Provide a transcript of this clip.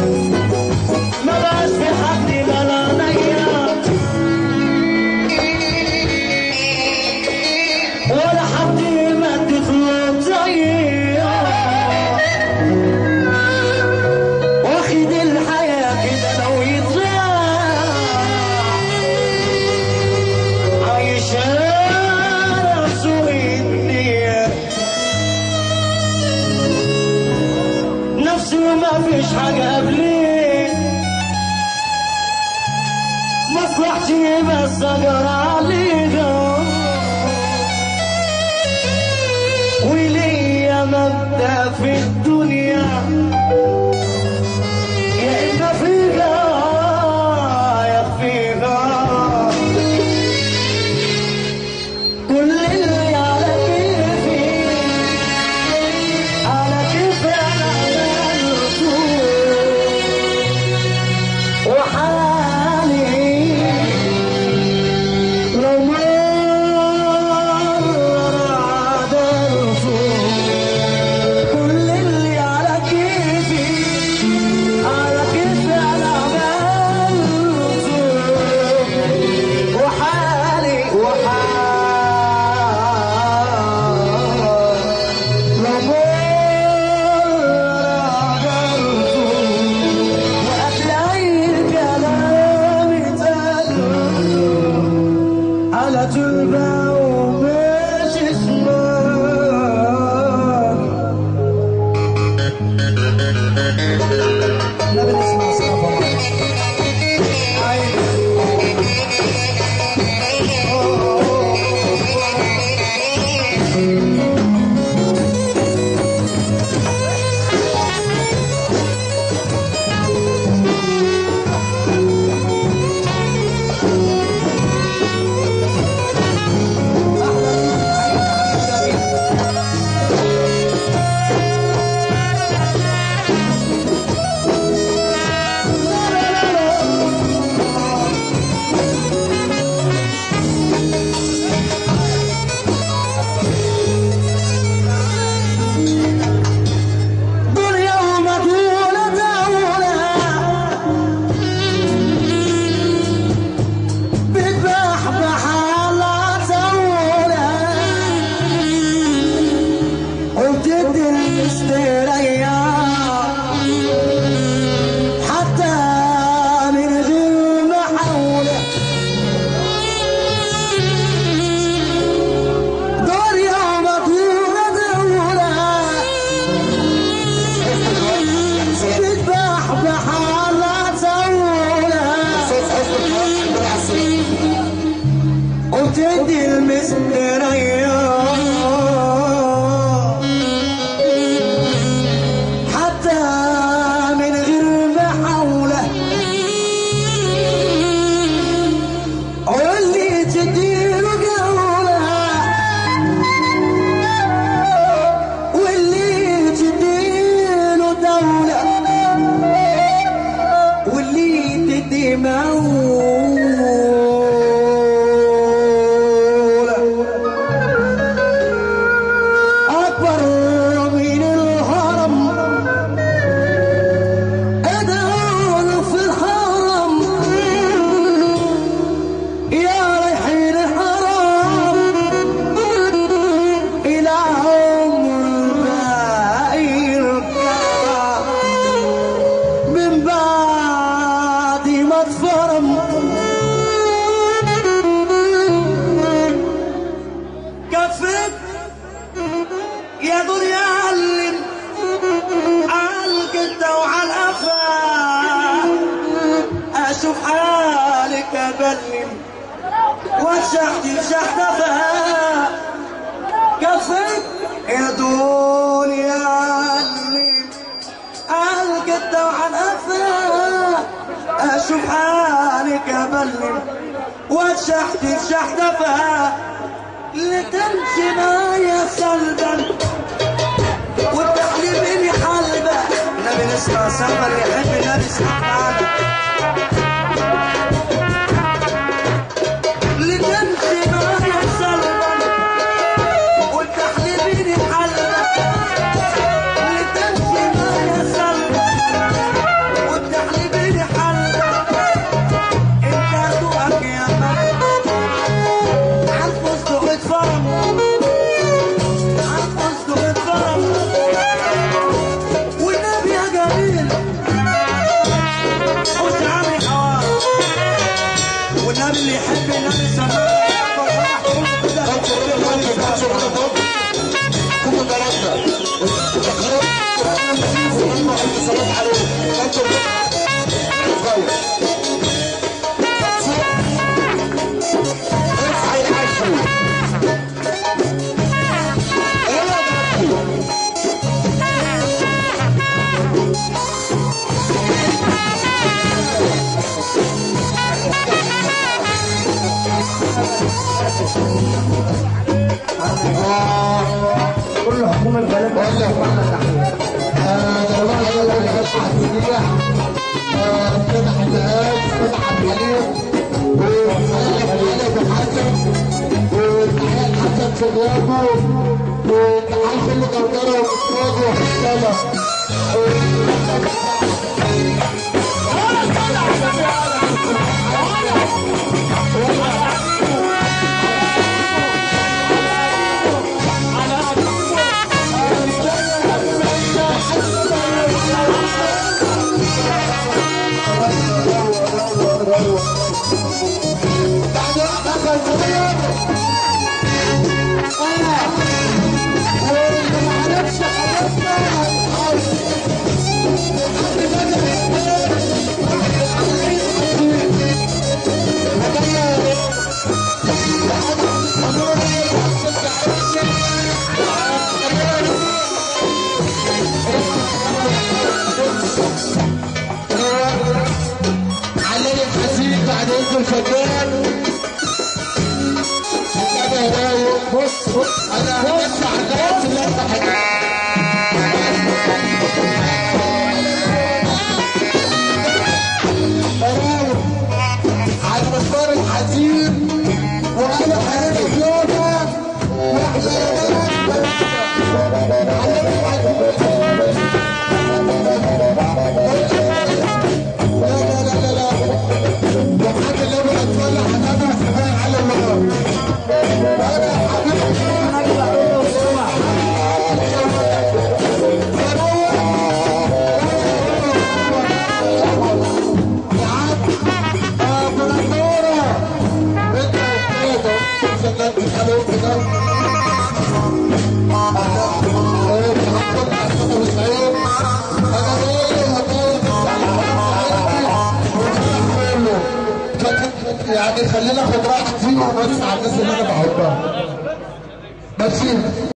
ما بقاش في حد ملا نيا ولا حد يمد خلوب زيي واخد الحياة كده لو يضيع عايش سوء النية نفسي وما فيش حاجة قبلي مصلحتي بس اقر عليها وليا مبدأ في الدنيا يا إما فيها يا فيها كل اللي على كيفي على كيفي أنا عملته وحالي لو مرة عدلته كل اللي على كيفي على كيفي أنا عملته وحالي وحالي لو مرة عدلته وأتلاقي الكلام يتقال على تلبة ومش اسمه لا بنسمع صرافة معلش دنيا ومدولة دولة بتبحبح على دولة وبتدي الاستريا حتى من غير محاولة دنيا ومدولة دولة بتبحبح على دولة وتدي المسترية حتى من غير محاولة واللي تديله جولة واللي تديله دولة واللي تدي مولى أكبر من الهرم ادعوا في الحرم يا رايحين الحرم إلى عمر باقي الكعبة من بعد ما اتفرم كفت يا دنيا علم عالقدة وعلى القفا اشوف حالك ابلم وشحتي شحتفها كفت يا دنيا علم عالقدة وعلى القفا اشوف حالك ابلم وشحتي شحتفها لتمشي معايا سلبا وتحلمني حلبة النبي نسمع سلبا يحب النبي اسمع معانا لتمشي معايا سلبا وتحلمني حلبة لتمشي معايا سلبا كل حكومة البلد بقول لك والله انا اللي بس عبدالله فتح النقاش فتح الحليب وتحية ابو حسن وتحية حسن في غيابه وتحية كل جودره واستاذه وحسامه بعد دخل صغير اه واللي ما عرفش عرفنا علي الحزين بعد اذن الفنان بص بص انا هدفع الناس اللي انت على المشوار الحزين وانا حبيبي يوما واحنا لا لا لا لا لا وحد اللي ابغى اتولع انا كمان على الله انا حبيبي يعني خلينا ناخد راحتي فيه وبس على الناس اللي انا بحبها ماشي